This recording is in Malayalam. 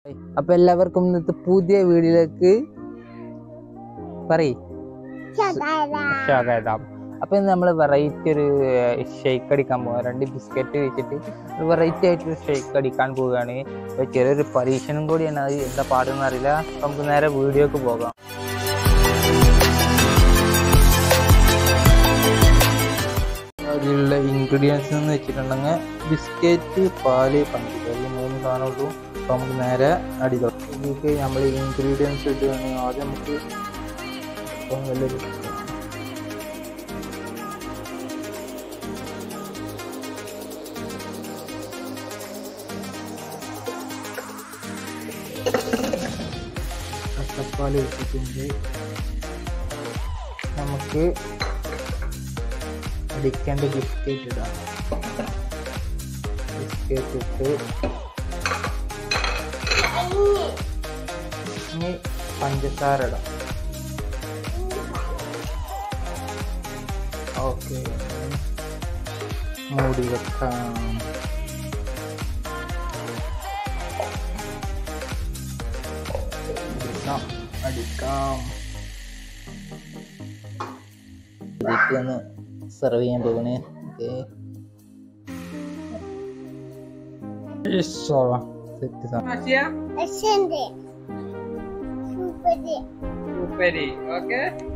അപ്പൊ എല്ലാവർക്കും ഇന്നത്തെ പുതിയ വീഡിയോയിലേക്ക് പറയ് സ്വാഗതം അപ്പൊ ഇന്ന് നമ്മൾ വെറൈറ്റി ഒരു ഷെയ്ക്ക് അടിക്കാൻ പോകാം രണ്ട് ബിസ്ക്കറ്റ് വെച്ചിട്ട് ഒരു വെറൈറ്റി ആയിട്ട് ഷെയ്ക്ക് അടിക്കാൻ പോവുകയാണ് അപ്പൊ ചെറിയൊരു പരീക്ഷണം കൂടിയാണ് അത് എന്താ പാടെന്ന് അറിയില്ല അപ്പൊ നമുക്ക് നേരെ വീഡിയോക്ക് പോകാം അതിലുള്ള ഇൻഗ്രീഡിയൻസ് എന്ന് വെച്ചിട്ടുണ്ടെങ്കിൽ ബിസ്ക്കറ്റ് പാല് പഞ്ചസാര ഈ മൂന്ന് സാധനമുള്ളൂ അപ്പൊ നമുക്ക് നേരെ അടി തുടങ്ങാം ഇതിലേക്ക് നമ്മൾ ഇൻഗ്രീഡിയൻസ് ഇടുകയാണെങ്കിൽ ആദ്യം നമുക്ക് ഇപ്പം വലിയൊരു പച്ചപ്പാല് ഇട്ടിട്ടുണ്ട് നമുക്ക് അടിക്കേണ്ട ബിസ്ക്കറ്റ് ഇടാം ബിസ്ക്കറ്റ് ഇട്ട് ഇനി പഞ്ചസാര ഇടാം ഓക്കെ മൂടി വെക്കാം അടിക്കാം അടിക്കാം ഇതിലേക്ക് ഒന്ന് സെർവ് ചെയ്യാൻ പോകണേ ഓക്കെ സെറ്റ് സാധനം സൂപ്പരി ഓക്കെ